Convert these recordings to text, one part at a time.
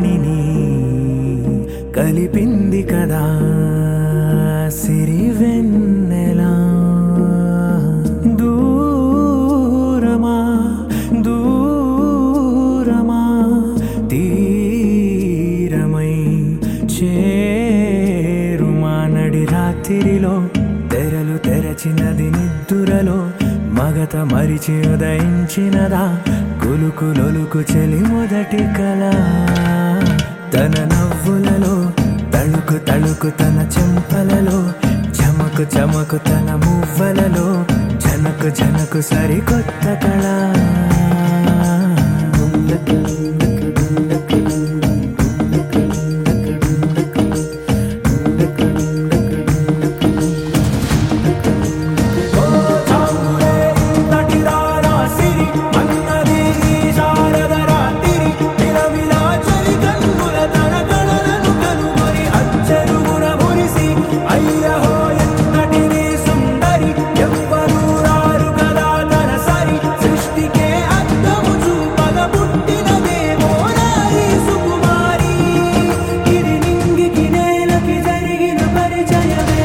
వాణిని కలిపింది కదా సిరి వెన్నెలా దూరమా దూరమా తీరమై చేరుమా నడి రాత్రిలో తెరలు తెరచినది నిద్దురలో మగత మరిచి ఉదయించినదా కులుకు లొలుకు చెలి మొదటి కళ తన నవ్వులలో తళుకు తళుకు తన చెంపలలో చమకు చమకు తన మువ్వలలో జనకు జనకు సరికొత్త కళ ఇది నింగికి నేలకి జరిగిన పరిచయమే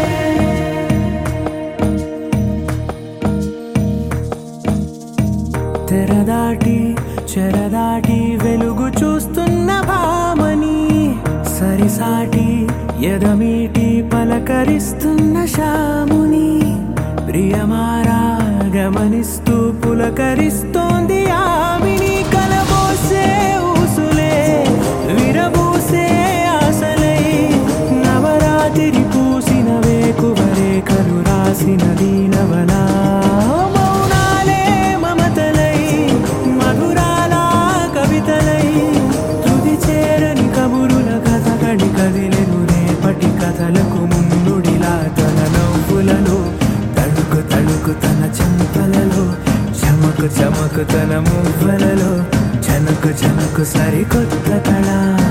తెరదాటి చెరదాటి వెలుగు చూస్తున్న భామని సరిసాటి ఎదమీటి పలకరిస్తున్న శాముని ప్రియమారా గమనిస్తూ పులకరిస్తోంది ఆమిని కలబోసే ఊసులే విరబూసే ఆశలై నవరాత్రి పూసిన వేకువరేఖలు రాసిన దీనవనా మౌనాలే మమతలై మధురాల కవితలై తుది చేరని కబురుల కథ కడి కదిలెను రేపటి కథలకు ముందుడిలా తన నవ్వులలో తడుకు తడుకు తన చెంపలలో చమకు చమకు తన మువ్వలలో జనకు జనకు సరికొత్త కళ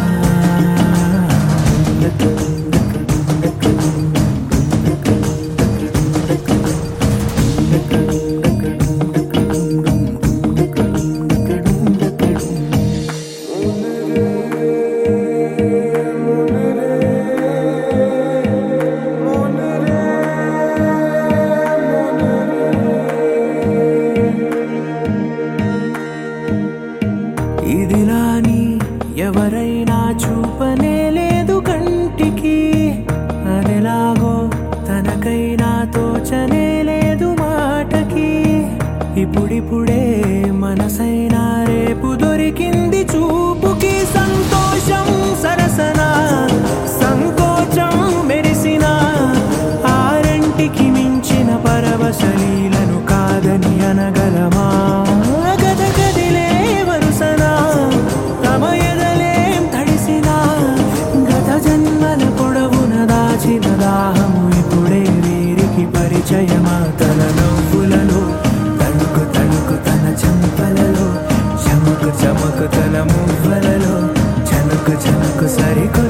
ఇదిలాని ఎవరైనా చూపనే లేదు కంటికి అదెలాగో తనకైనా తోచనే లేదు మాటకి ఇప్పుడిప్పుడే మనసైనా రేపు దొరికింది చూపుకి సంతోషం సరసన సంకోచం మెరిసిన ఆరంటికి మించిన పరవశలీలను కాదని అనగలమా గద గదిలే వరుసనా తమ ఎదలేం తడిసినా గత జన్మల పొడవున దాచిన దాహము ఇప్పుడే వీరికి పరిచయమా తన నవ్వులలో తణుకు తణుకు తన చెంపలలో చమకు చమకు తన మువ్వలలో చనుకు చనుకు సరికొ